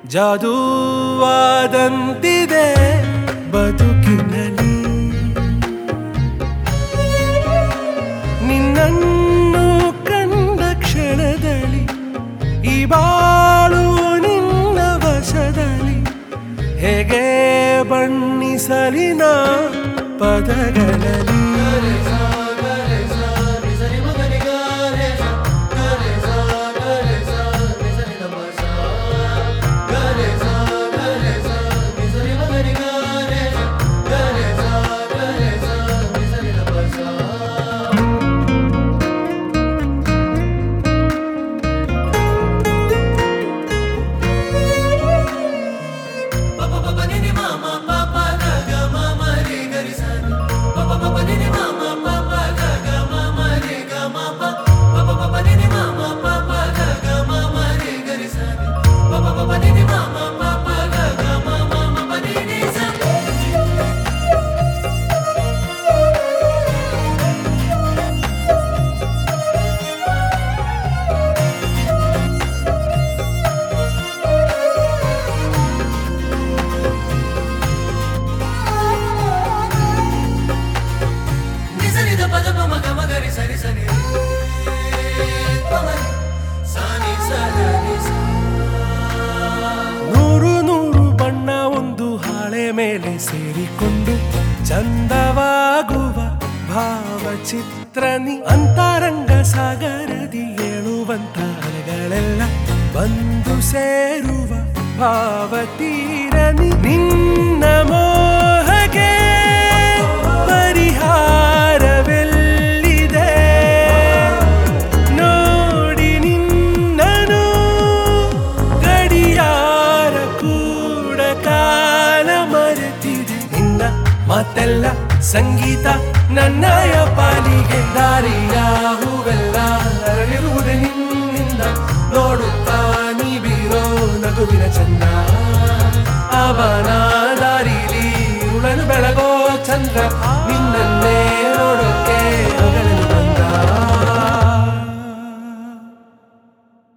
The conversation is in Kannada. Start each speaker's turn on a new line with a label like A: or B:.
A: ಜಾದೂವಾದಂತಿದೆ ಬದುಕಿನಲ್ಲಿ ನಿನ್ನನ್ನು ಕಂಡ ಕ್ಷಣದಲ್ಲಿ ಈ ಬಾಳು ನಿನ್ನ ವಶದಲ್ಲಿ ಹೇಗೆ ಬಣ್ಣಿಸಲಿನ ಪದಗಳಲ್ಲಿ
B: ನಿಸರಿದ ಪದ ಪಮ ಗಮ ಗರಿ ಸರಿ ಸರಿ ಪಮರಿ ಸಾನಿ ಸರಿ
A: ನೂರು ನೂರು ಬಣ್ಣ ಒಂದು ಹಾಳೆ ಮೇಲೆ ಸೇರಿಕೊಂಡು ಚಂದವಾಗುವ ಭಾವಚಿತ್ರನಿ ಅಂತರಂಗ ಸಾಗರದಿ ಏಳುವಂತ ಅಲೆಗಳೆಲ್ಲ ಬಂದು ಸೇರುವ ಭಾವತೀರನಿ ನಿನ್ನ ಮೋಹಗೆ ಪರಿಹಾರವೆಲ್ಲಿದೆ ನೋಡಿ ನಿನ್ನನು ಗಡಿಯಾರ ಕೂಡ ಕಾಲ ಮರೆತಿದೆ ನಿನ್ನ ಮಾತೆಲ್ಲ ಸಂಗೀತ ನನ್ನಯ ಪಾಲಿಗೆ ದಾರಿಯ ಹೂವೆಲ್ಲ ಅರಳಿರುವುದೇ ನಿನ್ನಿಂದ ನೋಡುತ್ತಾ ನೀ ಬೀರೋ ನಗುವಿನ ಚಂದ ಅವನ ದಾರಿಲಿ ಉಳನು ಬೆಳಗೋ ಚಂದ್ರ ನಿನ್ನನ್ನೇ ನೋಡುತ್ತ